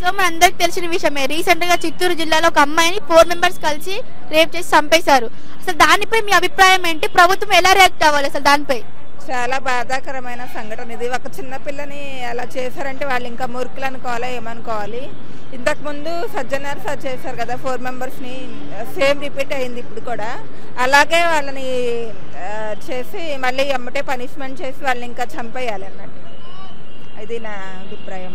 So మనందరికి తెలిసిన విషయమే రీసెంట్ గా చిత్తూరు జిల్లాలో ఒక అమ్మాయిని ఫోర్ మెంబర్స్ కలిసి రేప్ చేసి చంపేశారు అసలు దానిపై మీ అభిప్రాయం ఏంటి ప్రభుత్వం ఎలా రియాక్ట్ అవ్వాలి అసలు దానిపై చాలా బాధాకరమైన సంఘటన ఇది ఒక చిన్న పిల్లని అలా చేశారంటే వాళ్ళు ఇంకా మురుకులు అనుకోవాలా ఏమనుకోవాలి ఇంతకు ముందు సజ్జనార్ సార్ చేశారు కదా ఫోర్ మెంబర్స్ని సేమ్ రిపీట్ అయింది ఇప్పుడు కూడా అలాగే వాళ్ళని ఆ, చేసి మళ్ళీ ఎమ్మటే పనిష్మెంట్ చేసి వాళ్ళని ఇంకా చంపేయాలి అన్నట్టు ఇది నా అభిప్రాయం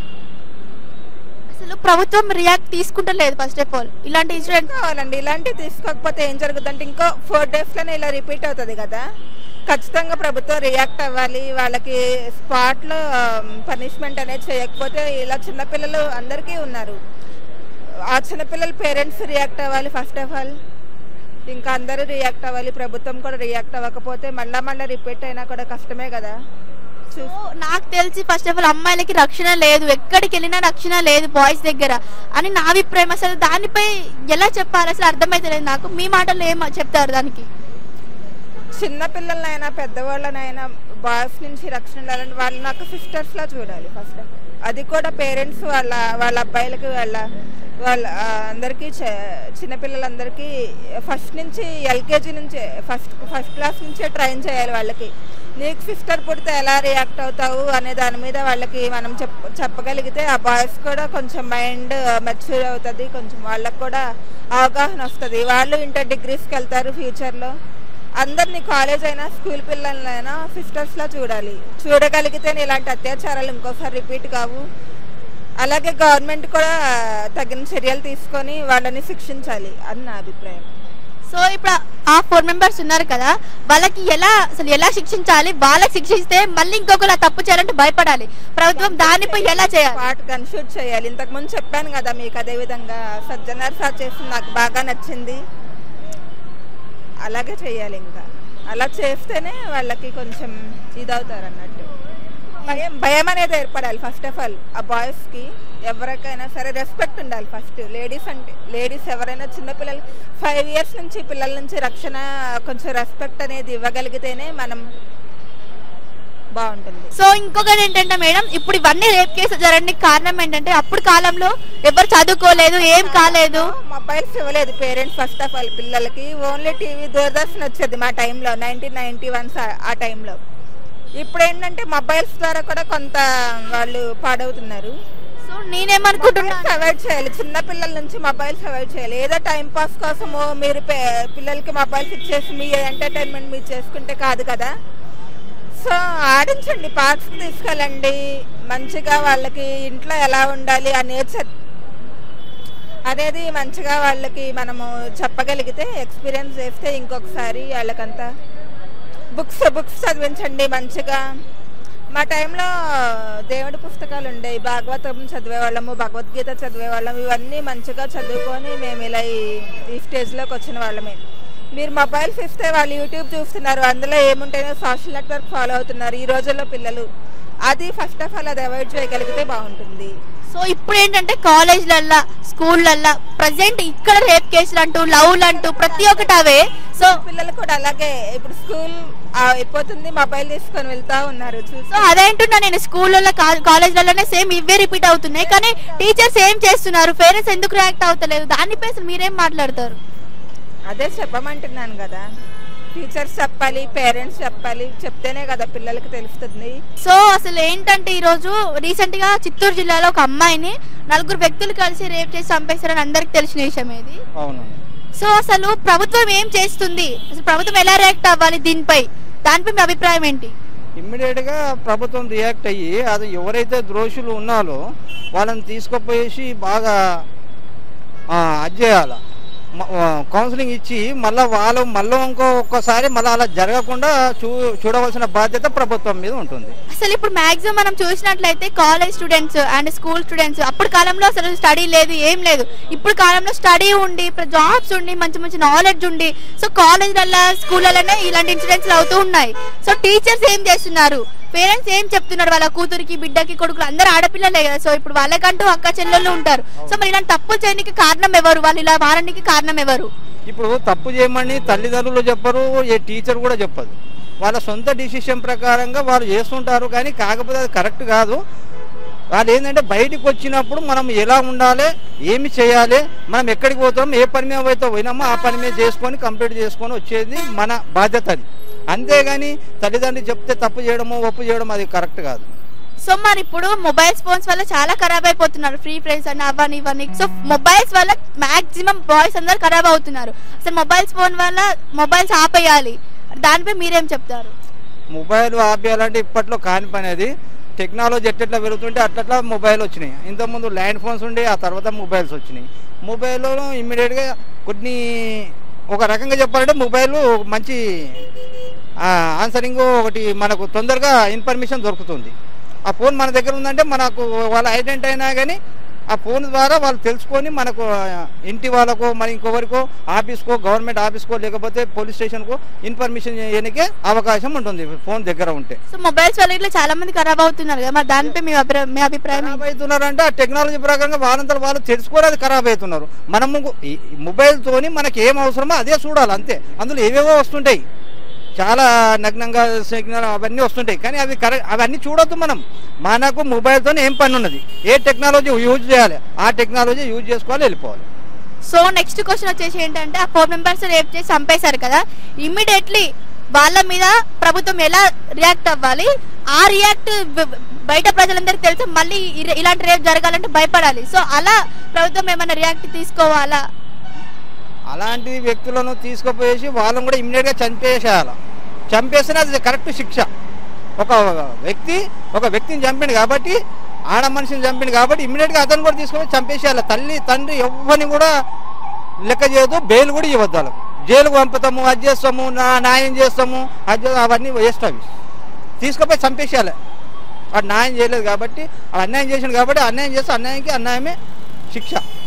అసలు ప్రభుత్వం రియాక్ట్ తీసుకుంటలేదు ఫస్ట్ ఆఫ్ ఆల్ ఇలాంటి ఇన్సిడెంట్ కావాలండి ఇలాంటివి తీసుకోకపోతే ఏం జరుగుతుందంటే ఇంకో ఫోర్ డేస్లోనే ఇలా రిపీట్ అవుతుంది కదా ఖచ్చితంగా ప్రభుత్వం రియాక్ట్ అవ్వాలి వాళ్ళకి స్పాట్లో పనిష్మెంట్ అనేది చేయకపోతే ఇలా చిన్నపిల్లలు అందరికీ ఉన్నారు ఆ చిన్నపిల్లల పేరెంట్స్ రియాక్ట్ అవ్వాలి ఫస్ట్ ఆఫ్ ఆల్ ఇంకా అందరూ రియాక్ట్ అవ్వాలి ప్రభుత్వం కూడా రియాక్ట్ అవ్వకపోతే మళ్ళా మళ్ళీ రిపీట్ అయినా కూడా కష్టమే కదా చూ నాకు తెలిసి ఫస్ట్ ఆఫ్ ఆల్ అమ్మాయిలకి రక్షణ లేదు ఎక్కడికి వెళ్ళినా రక్షణ లేదు బాయ్స్ దగ్గర అని నా అభిప్రాయం అసలు దానిపై ఎలా చెప్పాలి అసలు అర్థమైతలేదు నాకు మీ మాటలు ఏం చెప్తారు దానికి చిన్న పిల్లలనైనా పెద్దవాళ్ళనైనా బాయ్స్ నుంచి రక్షణ ఉండాలని వాళ్ళు నాకు సిస్టర్స్ లా చూడాలి ఫస్ట్ అది కూడా పేరెంట్స్ వాళ్ళ వాళ్ళ అబ్బాయిలకి వాళ్ళ వాళ్ళ ఆ, అందరికీ చ- చిన్నపిల్లలందరికీ ఫస్ట్ నుంచి ఎల్కేజీ నుంచి ఫస్ట్ ఫస్ట్ క్లాస్ నుంచే ట్రైన్ చేయాలి వాళ్ళకి నీకు సిస్టర్ పుడితే ఎలా రియాక్ట్ అవుతావు అనే దాని మీద వాళ్ళకి మనం చెప్ చెప్పగలిగితే ఆ బాయ్స్ కూడా కొంచెం మైండ్ మెచ్యూర్ అవుతుంది కొంచెం వాళ్ళకి కూడా అవగాహన వస్తుంది వాళ్ళు ఇంటర్ డిగ్రీస్కి వెళ్తారు ఫ్యూచర్లో అందరినీ కాలేజ్ అయినా స్కూల్ పిల్లలైనా సిస్టర్స్ లా చూడాలి చూడగలిగితేనే ఇలాంటి అత్యాచారాలు ఇంకోసారి రిపీట్ కావు అలాగే గవర్నమెంట్ కూడా తగిన చర్యలు తీసుకొని వాళ్ళని శిక్షించాలి అని నా అభిప్రాయం సో ఇప్పుడు ఆ ఫోర్ మెంబర్స్ ఉన్నారు కదా వాళ్ళకి ఎలా అసలు ఎలా శిక్షించాలి వాళ్ళకి శిక్షిస్తే మళ్ళీ ఇంకొకరు ఆ తప్పు చేయాలంటే భయపడాలి ప్రభుత్వం దానిపై ఎలా చేయాలి పాట కన్షూట్ చేయాలి ఇంతకు ముందు చెప్పాను కదా మీకు అదే విధంగా సజ్జనార్ సార్ చేసింది నాకు బాగా నచ్చింది అలాగే చేయాలి ఇంకా అలా చేస్తేనే వాళ్ళకి కొంచెం ఇదవుతారు అన్నట్టు భయం భయం అనేది ఏర్పడాలి ఫస్ట్ ఆఫ్ ఆల్ ఆ బాయ్స్కి ఎవరికైనా సరే రెస్పెక్ట్ ఉండాలి ఫస్ట్ లేడీస్ అంటే లేడీస్ ఎవరైనా చిన్నపిల్లలు ఫైవ్ ఇయర్స్ నుంచి పిల్లల నుంచి రక్షణ కొంచెం రెస్పెక్ట్ అనేది ఇవ్వగలిగితేనే మనం బాగుంటుంది సో ఇంకొకటి ఏంటంటే మేడం ఇప్పుడు ఇవన్నీ రేప్ కేసు జరగడానికి కారణం ఏంటంటే అప్పుడు కాలంలో ఎవరు చదువుకోలేదు ఏం కాలేదు మొబైల్స్ ఇవ్వలేదు పేరెంట్స్ ఫస్ట్ ఆఫ్ ఆల్ పిల్లలకి ఓన్లీ టీవీ దూరదర్శన్ వచ్చేది మా టైంలో నైన్టీన్ నైన్టీ వన్స్ ఆ టైంలో ఇప్పుడు ఏంటంటే మొబైల్స్ ద్వారా కూడా కొంత వాళ్ళు పాడవుతున్నారు సో నేనేమనుకుంటున్నా మొబైల్స్ అవాయిడ్ చేయాలి చిన్న పిల్లల నుంచి మొబైల్స్ అవాయిడ్ చేయాలి ఏదో టైం పాస్ కోసము మీరు పే- పిల్లలకి మొబైల్స్ ఇచ్చేసి మీ ఎంటర్టైన్మెంట్ మీరు చేసుకుంటే కాదు కదా సో ఆడించండి పార్క్స్కి తీసుకెళ్ళండి మంచిగా వాళ్ళకి ఇంట్లో ఎలా ఉండాలి ఆ నేచర్ అనేది మంచిగా వాళ్ళకి మనము చెప్పగలిగితే ఎక్స్పీరియన్స్ చేస్తే ఇంకొకసారి వాళ్ళకంతా బుక్స్ బుక్స్ చదివించండి మంచిగా మా టైంలో దేవుడి పుస్తకాలు ఉండేవి భాగవతం చదివేవాళ్ళము భగవద్గీత చదివేవాళ్ళము ఇవన్నీ మంచిగా చదువుకొని మేము ఇలా ఈ- ఈ స్టేజ్లోకి వచ్చిన వాళ్ళమే మీరు మొబైల్స్ ఇస్తే వాళ్ళు యూట్యూబ్ చూస్తున్నారు అందులో ఏముంటాయో సోషల్ నెట్వర్క్ ఫాలో అవుతున్నారు ఈ రోజుల్లో పిల్లలు అది ఫస్ట్ ఆఫ్ ఆల్ అది అవాయిడ్ చేయగలిగితే బాగుంటుంది సో ఇప్పుడు ఏంటంటే కాలేజ్లల్లా స్కూళ్ళల్లా ప్రజెంట్ ఇక్కడ రేప్ కేసులు అంటూ లవ్లు అంటూ ప్రతి ఒక్కటి అవే సో పిల్లలు కూడా అలాగే ఇప్పుడు స్కూల్ అయిపోతుంది మొబైల్ తీసుకొని వెళ్తా ఉన్నారు సో చూసి అదేంటున్నా నేను స్కూళ్ళలో కాలేజ్లలోనే సేమ్ ఇవే రిపీట్ అవుతున్నాయి కానీ టీచర్స్ ఏం చేస్తున్నారు పేరెంట్స్ ఎందుకు రియాక్ట్ అవుతలేదు దానిపై అసలు మీరేం మాట్లాడతారు అదే చెప్పమంటున్నాను కదా టీచర్స్ చెప్పాలి పేరెంట్స్ చెప్పాలి చెప్తేనే కదా పిల్లలకి తెలుస్తుంది సో అసలు ఏంటంటే ఈ రోజు రీసెంట్ గా చిత్తూరు జిల్లాలో ఒక అమ్మాయిని నలుగురు వ్యక్తులు కలిసి రేప్ చేసి చంపేశారని అందరికి తెలిసిన విషయం ఇది అవును సో అసలు ప్రభుత్వం ఏం చేస్తుంది అసలు ప్రభుత్వం ఎలా రియాక్ట్ అవ్వాలి దీనిపై దానిపై మీ అభిప్రాయం ఏంటి ఇమ్మీడియట్ గా ప్రభుత్వం రియాక్ట్ అయ్యి అది ఎవరైతే ద్రోషులు ఉన్నారో వాళ్ళని తీసుకుపోయేసి బాగా ఆ, అది చేయాల కౌన్సిలింగ్ ఇచ్చి మళ్ళీ వాళ్ళు మళ్ళీ ఇంకో ఒక్కసారి మళ్ళీ అలా జరగకుండా చూ చూడవలసిన బాధ్యత ప్రభుత్వం మీద ఉంటుంది అసలు ఇప్పుడు మాక్సిమం మనం చూసినట్లయితే college students and school students అప్పుడు కాలంలో అసలు స్టడీ లేదు ఏం లేదు ఇప్పుడు కాలంలో స్టడీ ఉండి జాబ్స్ ఉండి మంచి మంచి నాలెడ్జ్ ఉండి సో కాలేజ్లల్లో స్కూళ్ళలోనే ఇలాంటి ఇన్సిడెంట్స్ అవుతూ ఉన్నాయి సో టీచర్స్ ఏం చేస్తున్నారు పేరెంట్స్ ఏం చెప్తున్నారు వాళ్ళ కూతురికి బిడ్డకి కొడుకులు అందరు ఆడపిల్లలే కదా సో ఇప్పుడు వాళ్ళకంటూ అక్క చెల్లెళ్ళు ఉంటారు సో మరి ఇలాంటి తప్పులు చేయడానికి కారణం ఎవరు వాళ్ళు ఇలా మారడానికి కారణం ఎవరు ఇప్పుడు తప్పు చేయమని తల్లిదండ్రులు చెప్పరు ఏ టీచర్ కూడా చెప్పదు వాళ్ళ సొంత డిసిషన్ ప్రకారంగా వాళ్ళు చేస్తుంటారు కానీ కాకపోతే అది కరెక్ట్ కాదు వాళ్ళు ఏంటంటే బయటికి వచ్చినప్పుడు మనం ఎలా ఉండాలి ఏమి చేయాలి మనం ఎక్కడికి పోతాం ఏ పని మీద అయితే పోయినామో ఆ పని మీద చేసుకొని కంప్లీట్ చేసుకొని వచ్చేది మన బాధ్యత అది అంతేగాని తల్లిదండ్రులు చెప్తే తప్పు చేయడము ఒప్పు చేయడం అది కరెక్ట్ కాదు సో మరి ఇప్పుడు మొబైల్ ఫోన్స్ వల్ల చాలా ఖరాబ్ అయిపోతున్నారు ఫ్రీ ఫ్రెండ్స్ అని అవని ఇవన్నీ సో మొబైల్స్ వల్ల మాక్సిమం బాయ్స్ అందరు ఖరాబ్ అవుతున్నారు అసలు మొబైల్స్ ఫోన్ వల్ల మొబైల్స్ ఆపేయాలి దానిపై మీరేం చెప్తారు మొబైల్ ఆపేయాలంటే ఇప్పట్లో కాని పని అది టెక్నాలజీ ఎట్లెట్లా పెరుగుతుంటే అట్లట్లా మొబైల్ వచ్చినాయి ఇంతకుముందు ల్యాండ్ ఫోన్స్ ఉండే ఆ తర్వాత మొబైల్స్ వచ్చినాయి మొబైల్లో ఇమ్మీడియట్గా కొన్ని ఒక రకంగా చెప్పాలంటే మొబైల్ మంచి ఆన్సరింగ్ ఒకటి మనకు తొందరగా ఇన్ఫర్మేషన్ దొరుకుతుంది ఆ ఫోన్ మన దగ్గర ఉందంటే మనకు వాళ్ళ ఐడెంటిటీ అయినా కానీ ఆ ఫోన్ ద్వారా వాళ్ళు తెలుసుకొని మనకు ఆ, ఇంటి వాళ్ళకో మరి ఇంకొకరికో ఆఫీస్కో గవర్నమెంట్ ఆఫీస్కో లేకపోతే పోలీస్ స్టేషన్కో ఇన్ఫర్మేషన్ చేయడానికే అవకాశం ఉంటుంది ఫోన్ దగ్గర ఉంటే సో మొబైల్స్ వల్ల ఇట్లా చాలా మంది ఖరాబ్ అవుతున్నారు కదా మరి దానిపై మీ అభిప్రాయం మీ అభిప్రాయం ఖరాబ్ ఏంటి? అవుతున్నారంటే ఆ టెక్నాలజీ ప్రకారంగా వాళ్ళంతా వాళ్ళు తెలుసుకొని అది ఖరాబ్ అవుతున్నారు మనము ఈ మొబైల్ తోని మనకి ఏం అవసరమో అదే చూడాలి అంతే అందులో ఏవేవో వస్తుంటాయి చాలా నగ్నంగా సిగ్నల్ అవన్నీ వస్తుంటాయి కానీ అవి కరెక్ట్ అవన్నీ చూడొద్దు మనం మనకు మొబైల్తో ఏం పని ఉన్నది ఏ టెక్నాలజీ యూజ్ చేయాలి ఆ టెక్నాలజీ యూజ్ చేసుకోవాలి వెళ్ళిపోవాలి సో నెక్స్ట్ క్వశ్చన్ వచ్చేసి ఏంటంటే ఆ ఫోర్ మెంబర్స్ రేప్ చేసి చంపేశారు కదా ఇమ్మీడియట్లీ వాళ్ళ మీద ప్రభుత్వం ఎలా రియాక్ట్ అవ్వాలి ఆ రియాక్ట్ బయట ప్రజలందరికీ తెలిసి మళ్ళీ ఇర- ఇలాంటి రేప్ జరగాలంటే భయపడాలి సో అలా ప్రభుత్వం ఏమైనా రియాక్ట్ తీసుకోవాలా అలాంటి వ్యక్తులను తీసుకుపోయేసి వాళ్ళని కూడా ఇమ్మీడియట్గా చంపేసేయాలి చంపేస్తేనే అది కరెక్ట్ శిక్ష ఒక వ్యక్తి ఒక వ్యక్తిని చంపిండు కాబట్టి ఆడ మనిషిని చంపిండు కాబట్టి ఇమ్మీడియట్గా అతను కూడా తీసుకొని చంపేసేయాలి తల్లి తండ్రి ఎవరిని కూడా లెక్క చేయదు బెయిల్ కూడా ఇవ్వద్దు వాళ్ళకు జైలుకు పంపుతాము అది చేస్తాము నా న్యాయం చేస్తాము అది చేస్తాము, అవన్నీ వేస్ట్ అవి తీసుకుపోయి చంపేసేయాలి వాడు న్యాయం చేయలేదు కాబట్టి వాడు అన్యాయం చేసిండు కాబట్టి అన్యాయం చేస్తే అన్యాయంకి అన్యాయమే శిక్ష